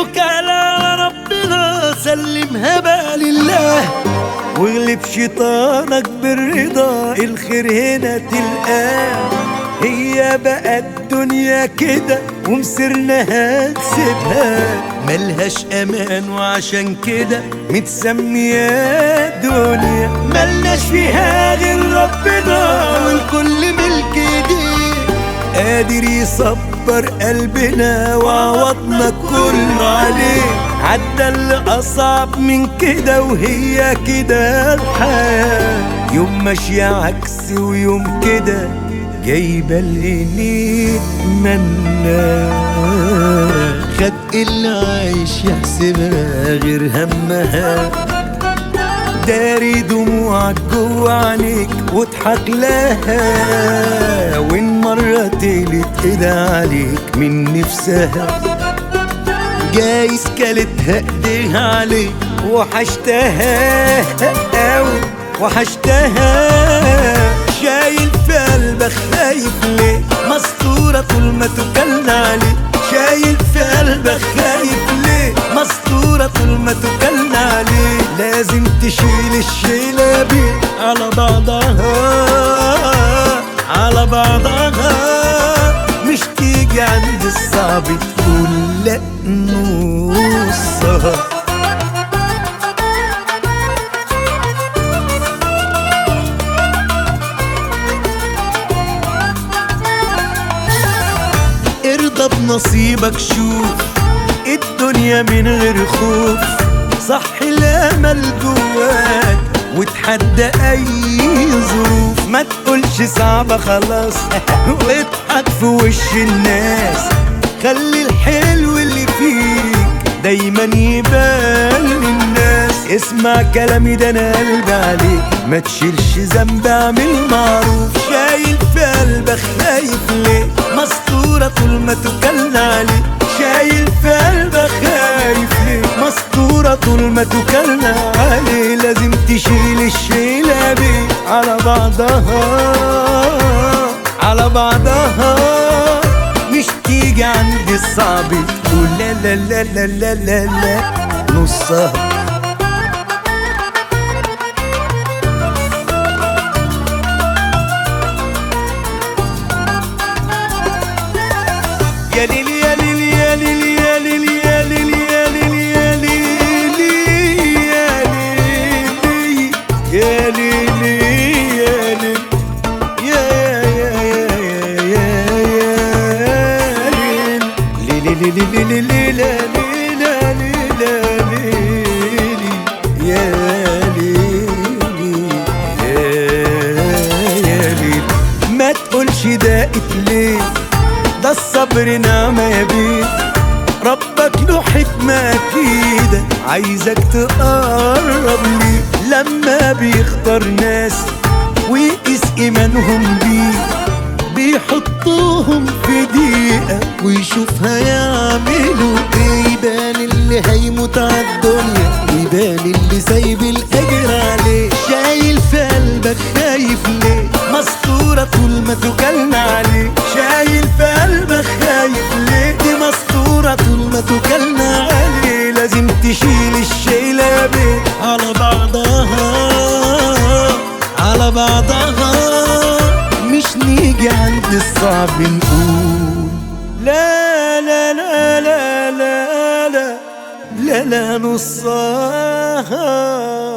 توكل على ربنا سلمها بقى لله واغلب شيطانك بالرضا الخير هنا تلقاه هي بقى الدنيا كده ومسرنا هنسيبها ملهاش امان وعشان كده متسمية دنيا ملناش فيها غير ربنا والكل ملك ايديه قادر يصبر قلبنا وعوضنا كله عليه عدى اللي اصعب من كده وهي كده الحياة يوم ماشية عكس ويوم كده جايبة اللي نتمنى خد اللي عايش يحسبها غير همها داري دموعك جوا عينيك واضحك لها وان مرة تقلت ايدها عليك من نفسها جايز كلتها ايديها عليك وحشتها اوي وحشتها شايل في قلبك خايف ليه مستورة طول ما تكلنا عليه شايل في قلبك خايف ليه مستورة طول ما تكلنا عليه لازم تشيل الشيلة بيه على بعضها على بعضها مش تيجي عند الصعب تقول لا نصها ارضى بنصيبك شوف الدنيا من غير خوف صح الامل جواك وتحدى اي ظروف ما تقولش صعبة خلاص واضحك في وش الناس خلي الحلو اللي فيك دايما يبان للناس اسمع كلامي ده انا قلبي عليك ما تشيلش ذنب اعمل معروف شايل في قلبك خايف ليه مستورة طول ما تكلنا عليه شايل في قلبك خايف ليه مستورة طول ما تكلنا عليه لازم تشيل الشيلة بيه على بعضها على بعضها مش تيجي عند الصعب تقول لا لا لا لا لا لا لا نصها يا ليلي يا ليلي يا ليلي يا ليلي يا ليلي يا ليلي يا ليلي يا ليلي يا ليلي يا ليلي يا يا يا يا يا ليلي ليلي ليلي ليلي ليلي ليلي ليلي يا ليلي يا ليلي ما تقولش دقت ليه ده الصبر نعمة يا بيه ربك له حكمة أكيدة عايزك تقرب ليه لما بيختار ناس ويقيس إيمانهم بيه بيحطوهم في دقيقة ويشوف هيعملوا ايه يبان اللي هيموت عالدنيا ويبان اللي سايب الأجر عليه شايل في قلبك خايف ليه مستورة طول ما تكلنا عليه شايل في قلبك خايف ليه دي مستورة طول ما تكلنا عليه لازم تشيل الشيلة بيه على بعضها على بعضها مش نيجي عند الصعب نقول لا لا لا لا لا لا لا لا نصها